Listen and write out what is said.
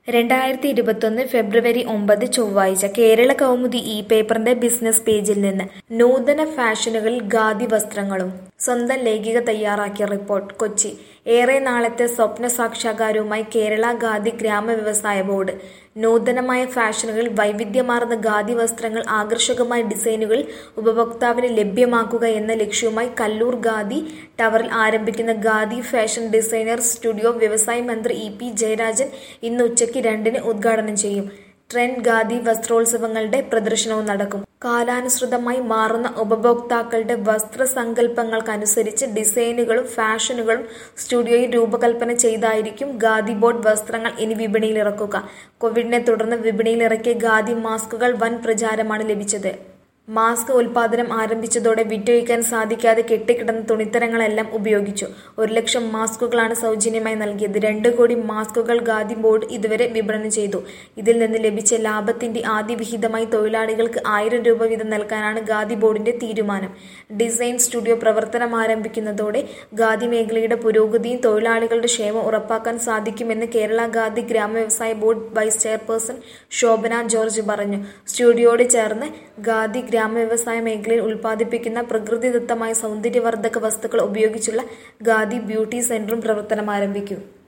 രണ്ടായിരത്തി ഇരുപത്തൊന്ന് ഫെബ്രുവരി ഒമ്പത് ചൊവ്വാഴ്ച കേരള കൗമുദി ഇ പേപ്പറിന്റെ ബിസിനസ് പേജിൽ നിന്ന് നൂതന ഫാഷനുകളിൽ ഖാദി വസ്ത്രങ്ങളും സ്വന്തം ലേഖിക തയ്യാറാക്കിയ റിപ്പോർട്ട് കൊച്ചി ഏറെ നാളത്തെ സ്വപ്ന സാക്ഷാത്കാരവുമായി കേരള ഖാദി ഗ്രാമ വ്യവസായ ബോർഡ് നൂതനമായ ഫാഷനുകളിൽ വൈവിധ്യമാർന്ന ഖാദി വസ്ത്രങ്ങൾ ആകർഷകമായ ഡിസൈനുകൾ ഉപഭോക്താവിന് ലഭ്യമാക്കുക എന്ന ലക്ഷ്യവുമായി കല്ലൂർ ഖാദി ടവറിൽ ആരംഭിക്കുന്ന ഖാദി ഫാഷൻ ഡിസൈനർ സ്റ്റുഡിയോ വ്യവസായ മന്ത്രി ഇ പി ജയരാജൻ ഇന്ന് ഉച്ചയ്ക്ക് രണ്ടിന് ഉദ്ഘാടനം ചെയ്യും ട്രെൻഡ് ഖാദി വസ്ത്രോത്സവങ്ങളുടെ പ്രദർശനവും നടക്കും കാലാനുസൃതമായി മാറുന്ന ഉപഭോക്താക്കളുടെ വസ്ത്രസങ്കല്പങ്ങൾക്കനുസരിച്ച് ഡിസൈനുകളും ഫാഷനുകളും സ്റ്റുഡിയോയിൽ രൂപകൽപ്പന ചെയ്തായിരിക്കും ഖാദി ബോർഡ് വസ്ത്രങ്ങൾ ഇനി വിപണിയിൽ ഇറക്കുക കോവിഡിനെ തുടർന്ന് വിപണിയിൽ ഇറക്കിയ ഖാദി മാസ്കുകൾ വൻ പ്രചാരമാണ് ലഭിച്ചത് മാസ്ക് ഉൽപാദനം ആരംഭിച്ചതോടെ വിറ്റൊഴിക്കാൻ സാധിക്കാതെ കെട്ടിക്കിടന്ന തുണിത്തരങ്ങളെല്ലാം ഉപയോഗിച്ചു ഒരു ലക്ഷം മാസ്കുകളാണ് സൗജന്യമായി നൽകിയത് രണ്ട് കോടി മാസ്കുകൾ ഖാദി ബോർഡ് ഇതുവരെ വിപണനം ചെയ്തു ഇതിൽ നിന്ന് ലഭിച്ച ലാഭത്തിന്റെ ആദ്യ വിഹിതമായി തൊഴിലാളികൾക്ക് ആയിരം രൂപ വീതം നൽകാനാണ് ഖാദി ബോർഡിന്റെ തീരുമാനം ഡിസൈൻ സ്റ്റുഡിയോ പ്രവർത്തനം ആരംഭിക്കുന്നതോടെ ഖാദി മേഖലയുടെ പുരോഗതിയും തൊഴിലാളികളുടെ ക്ഷേമം ഉറപ്പാക്കാൻ സാധിക്കുമെന്ന് കേരള ഖാദി ഗ്രാമ വ്യവസായ board vice chairperson Shobhana George പറഞ്ഞു സ്റ്റുഡിയോയോട് ചേർന്ന് ഖാദി ഗ്രാമ വ്യവസായ മേഖലയിൽ ഉൽപ്പാദിപ്പിക്കുന്ന പ്രകൃതിദത്തമായ സൗന്ദര്യവർദ്ധക വസ്തുക്കൾ ഉപയോഗിച്ചുള്ള ഖാദി ബ്യൂട്ടി സെന്ററും പ്രവർത്തനം ആരംഭിക്കും